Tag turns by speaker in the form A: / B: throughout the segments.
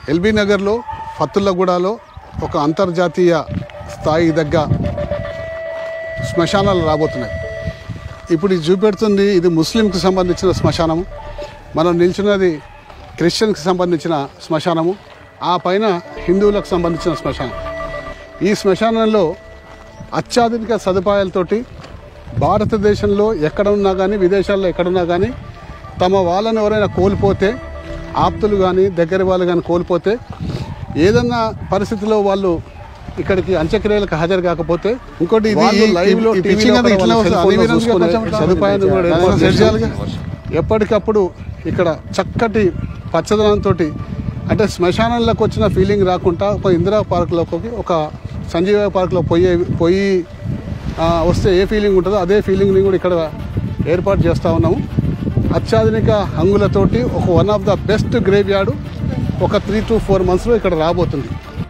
A: LB నగర్లో ఫత్తుల్లగూడలో ఒక అంతర్జాతీయ స్థాయి దగ్గర శ్మశానాలు రాబోతున్నాయి ఇప్పుడు ఇది చూపెడుతుంది ఇది ముస్లింకి సంబంధించిన శ్మశానము మనం నిల్చున్నది క్రిస్టియన్కి సంబంధించిన శ్మశానము ఆ పైన హిందువులకు సంబంధించిన శ్మశానం ఈ శ్మశానంలో అత్యాధునిక సదుపాయాలతోటి భారతదేశంలో ఎక్కడ ఉన్నా కానీ విదేశాల్లో ఎక్కడున్నా కానీ తమ వాళ్ళని ఎవరైనా కోల్పోతే ఆప్తులు కానీ దగ్గర వాళ్ళు కానీ కోల్పోతే ఏదన్నా పరిస్థితిలో వాళ్ళు ఇక్కడికి అంత్యక్రియలకు హాజరు కాకపోతే ఇంకోటి ఇది
B: వాళ్ళు live లో
A: ఈ
B: TV
A: pitching
B: లో
A: అది ఇట్లా
B: వాళ్ళ
A: వస్తుంది.
B: cell phone లో
A: అన్ని విధాలుగా
B: చూసుకునే
A: కొంచెం సదుపాయాన్ని కూడా ఏర్పాటు చేయాలిగా. ఎప్పటికప్పుడు ఇక్కడ చక్కటి పచ్చదనంతో అంటే శ్మశానంలోకి వచ్చిన ఫీలింగ్ రాకుండా ఒక ఇందిరా పార్క్లోకి ఒక సంజీవ పార్క్లో పోయే పోయి ఆ, వస్తే ఏ ఫీలింగ్ ఉంటుందో అదే ఫీలింగ్ని కూడా ఇక్కడ ఏర్పాటు చేస్తూ ఉన్నాము అత్యాధునిక హంగులతోటి ఒక one of the best graveyard ఒక త్రీ టు ఫోర్ మంత్స్లో ఇక్కడ రాబోతుంది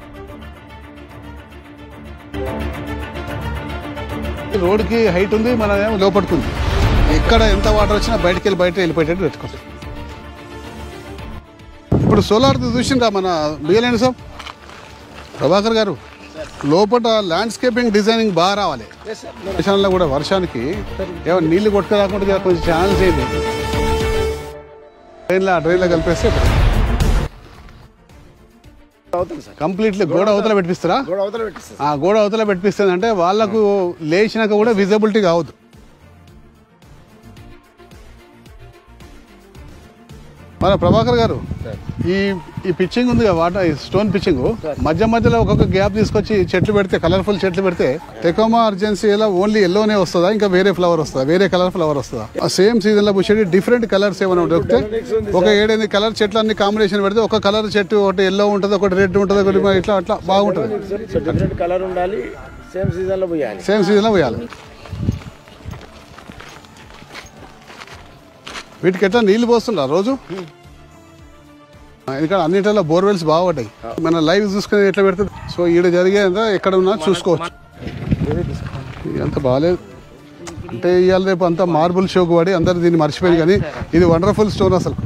A: రోడ్కి హైట్ ఉంది మన ఏమో లోపడుతుంది ఎక్కడ ఎంత వాటర్ వచ్చినా బయటికి వెళ్ళి బయట వెళ్ళిపోయేటట్టు పెట్టుకోండి ఇప్పుడు సోలార్ చూసిండ్రా మన బియ్యలేండి సార్ ప్రభాకర్ గారు లోపల ల్యాండ్స్కేపింగ్ డిజైనింగ్ బాగా రావాలి దేశంలో కూడా వర్షానికి ఏమో నీళ్లు కొట్టుకు రాకుండా జర కొంచెం ఛానల్ చేయండి ట్రైన్లో ఆ ట్రైన్లో కలిపేస్తే
B: అవుతుంది సార్
A: కంప్లీట్లీ గోడ అవతల పెట్టిస్తారా
B: గోడ అవతల పెట్టిస్తారు
A: ఆ గోడ అవతల పెట్టిస్తుంది అంటే వాళ్ళకు లేచినాక కూడా విజిబిలిటీ కావద్దు మన ప్రభాకర్ గారు ఈ ఈ పిచ్చింగ్ ఉంది కదా వాటర్ స్టోన్ పిచ్చింగ్ మధ్య మధ్యలో ఒక్కొక్క గ్యాప్ తీసుకొచ్చి చెట్లు పెడితే కలర్ఫుల్ చెట్లు పెడితే టెకోమా అర్జెన్సీలో ఓన్లీ ఎల్లోనే వస్తుందా ఇంకా వేరే ఫ్లవర్ వస్తుందా వేరే కలర్ ఫ్లవర్ వస్తుందా ఆ సేమ్ సీజన్ లో పూసేది డిఫరెంట్ కలర్స్ ఏమైనా దొరికితే ఒక ఏడెనిమిది కలర్ చెట్లు అన్ని కాంబినేషన్ పెడితే ఒక కలర్ చెట్టు ఒకటి ఎల్లో ఉంటుంది ఒకటి రెడ్ ఉంటుంది ఒకటి ఇట్లా అట్లా బాగుంటుంది
B: డిఫరెంట్ కలర్ ఉండాలి సేమ్ సీజన్ లో పోయాలి
A: సేమ్ సీజన్లో పోయాలి వీటికి ఎట్లా నీళ్లు పోస్తుండ్రా రోజు ఇక్కడ అన్నిటిలో బోర్వెల్స్ బాగుపడ్డాయి మన లైవ్ చూసుకుని ఎట్లా పెడుతుంది సో ఈడ జరిగేదంతా ఎక్కడ ఉన్నా చూసుకోవచ్చు అంత బాగాలేదు అంటే ఇవాళ రేపు అంతా మార్బుల్ షోకు పడి అందరు దీన్ని మర్చిపోయింది కానీ ఇది వండర్ఫుల్ స్టోన్ అసలు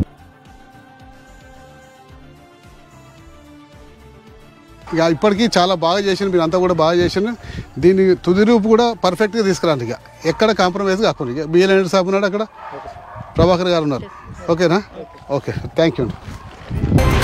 A: ఇక ఇప్పటికీ చాలా బాగా చేసింది మీరు అంతా కూడా బాగా చేసిండ్రు దీని తుది రూపు కూడా పర్ఫెక్ట్గా తీసుకురండి ఇక ఎక్కడ కాంప్రమైజ్ కాకుండా ఇక బిఎల్ సాబ్ ఉన్నాడు అక్కడ ప్రభాకర్ గారు ఉన్నారు ఓకేనా ఓకే థ్యాంక్ యూ అండి